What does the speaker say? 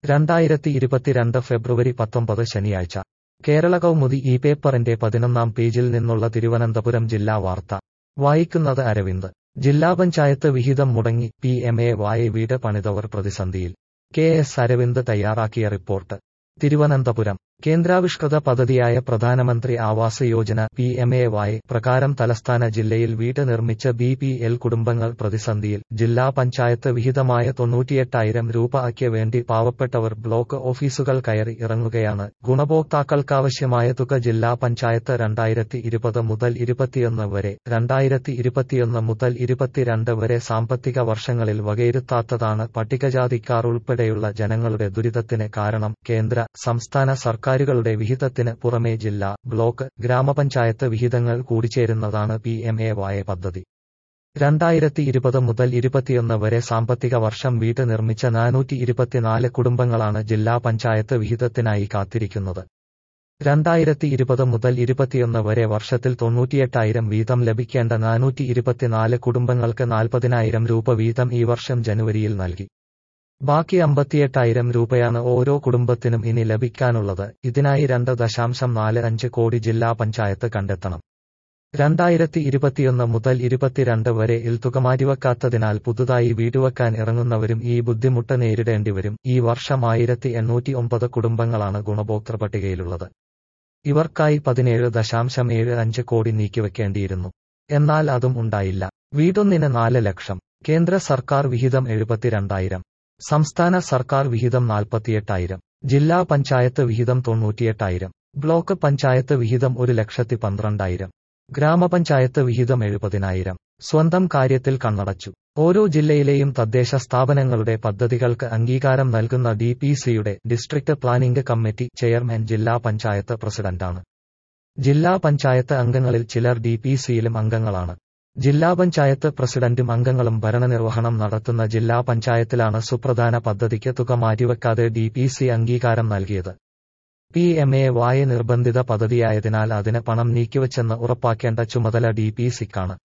രണ്ടായിരത്തി ഇരുപത്തിരണ്ട് ഫെബ്രുവരി പത്തൊമ്പത് ശനിയാഴ്ച കേരള കൗമുദി ഈ പേപ്പറിന്റെ പതിനൊന്നാം പേജിൽ നിന്നുള്ള തിരുവനന്തപുരം ജില്ലാ വാർത്ത വായിക്കുന്നത് അരവിന്ദ് ജില്ലാ പഞ്ചായത്ത് വിഹിതം മുടങ്ങി പി എം എ വായ വീട് പണിതവർ പ്രതിസന്ധിയിൽ കെ എസ് അരവിന്ദ് തയ്യാറാക്കിയ റിപ്പോർട്ട് തിരുവനന്തപുരം കേന്ദ്രാവിഷ്കൃത പദ്ധതിയായ പ്രധാനമന്ത്രി Awas Yojana P M A Y പ്രകാരം തലസ്ഥാന ജില്ലയിൽ വീട് നിർമ്മിച്ച ബി പി എൽ കുടുംബങ്ങൾ പ്രതിസന്ധിയിൽ ജില്ലാ പഞ്ചായത്ത് വിഹിതമായ തൊണ്ണൂറ്റിയെട്ടായിരം രൂപയ്ക്ക് വേണ്ടി പാവപ്പെട്ടവർ ബ്ലോക്ക് ഓഫീസുകൾ കയറി ഇറങ്ങുകയാണ് ഗുണഭോക്താക്കൾക്കാവശ്യമായ തുക ജില്ലാ പഞ്ചായത്ത് രണ്ടായിരത്തി ഇരുപത് മുതൽ ഇരുപത്തിയൊന്ന് വരെ രണ്ടായിരത്തി ഇരുപത്തിയൊന്ന് മുതൽ ഇരുപത്തിരണ്ട് വരെ സാമ്പത്തിക വർഷങ്ങളിൽ വകയിരുത്താത്തതാണ് പട്ടികജാതിക്കാർ ഉൾപ്പെടെയുള്ള ജനങ്ങളുടെ ദുരിതത്തിന് കാരണം കേന്ദ്ര സംസ്ഥാന സർക്കാരുകളുടെ വിഹിതത്തിന് പുറമെ ജില്ലാ ബ്ലോക്ക് ഗ്രാമപഞ്ചായത്ത് വിഹിതങ്ങൾ കൂടിച്ചേരുന്നതാണ് പി എം എ വായ പദ്ധതി രണ്ടായിരത്തി ഇരുപത് മുതൽ ഇരുപത്തിയൊന്ന് വരെ സാമ്പത്തിക വർഷം വീട് നിർമ്മിച്ച നാനൂറ്റി ഇരുപത്തിനാല് കുടുംബങ്ങളാണ് ജില്ലാ പഞ്ചായത്ത് വിഹിതത്തിനായി കാത്തിരിക്കുന്നത് രണ്ടായിരത്തി ഇരുപത് മുതൽ ഇരുപത്തിയൊന്ന് വരെ വർഷത്തിൽ തൊണ്ണൂറ്റിയെട്ടായിരം വീതം ലഭിക്കേണ്ട നാനൂറ്റി ഇരുപത്തിനാല് കുടുംബങ്ങൾക്ക് നാൽപ്പതിനായിരം രൂപ വീതം ഈ വർഷം ജനുവരിയിൽ നൽകി ബാക്കി അമ്പത്തിയെട്ടായിരം രൂപയാണ് ഓരോ കുടുംബത്തിനും ഇനി ലഭിക്കാനുള്ളത് ഇതിനായി രണ്ട് ദശാംശം നാല് അഞ്ച് കോടി ജില്ലാ പഞ്ചായത്ത് കണ്ടെത്തണം രണ്ടായിരത്തി ഇരുപത്തിയൊന്ന് മുതൽ ഇരുപത്തിരണ്ട് വരെ ഇൽ തുക മാറ്റിവെക്കാത്തതിനാൽ പുതുതായി വീടുവെക്കാൻ ഇറങ്ങുന്നവരും ഈ ബുദ്ധിമുട്ട് നേരിടേണ്ടിവരും ഈ വർഷം ആയിരത്തി എണ്ണൂറ്റി ഒമ്പത് കുടുംബങ്ങളാണ് ഗുണഭോക്തൃ പട്ടികയിലുള്ളത് ഇവർക്കായി പതിനേഴ് ദശാംശം ഏഴ് അഞ്ച് കോടി നീക്കിവെക്കേണ്ടിയിരുന്നു എന്നാൽ അതും ഉണ്ടായില്ല വീടൊന്നിന് നാല് ലക്ഷം കേന്ദ്ര സർക്കാർ വിഹിതം എഴുപത്തിരണ്ടായിരം സംസ്ഥാന സർക്കാർ വിഹിതം നാൽപ്പത്തിയെട്ടായിരം ജില്ലാ പഞ്ചായത്ത് വിഹിതം തൊണ്ണൂറ്റിയെട്ടായിരം ബ്ലോക്ക് പഞ്ചായത്ത് വിഹിതം ഒരു ലക്ഷത്തി പന്ത്രണ്ടായിരം ഗ്രാമപഞ്ചായത്ത് വിഹിതം എഴുപതിനായിരം സ്വന്തം കാര്യത്തിൽ കണ്ണടച്ചു ഓരോ ജില്ലയിലെയും തദ്ദേശ സ്ഥാപനങ്ങളുടെ പദ്ധതികൾക്ക് അംഗീകാരം നൽകുന്ന ഡി പി സിയുടെ ഡിസ്ട്രിക്ട് പ്ലാനിംഗ് കമ്മിറ്റി ചെയർമാൻ ജില്ലാ പഞ്ചായത്ത് പ്രസിഡന്റാണ് ജില്ലാ പഞ്ചായത്ത് അംഗങ്ങളിൽ ചിലർ ഡി പി സിയിലും അംഗങ്ങളാണ് ജില്ലാ പഞ്ചായത്ത് പ്രസിഡന്റും അംഗങ്ങളും ഭരണനിർവഹണം നടത്തുന്ന ജില്ലാ പഞ്ചായത്തിലാണ് സുപ്രധാന പദ്ധതിക്ക് തുക മാറ്റിവെക്കാതെ ഡി പി സി അംഗീകാരം നൽകിയത് പി എം എ വായ നിർബന്ധിത പദ്ധതിയായതിനാൽ അതിന് പണം നീക്കിവെച്ചെന്ന് ഉറപ്പാക്കേണ്ട ചുമതല ഡി പി സിക്കാണ്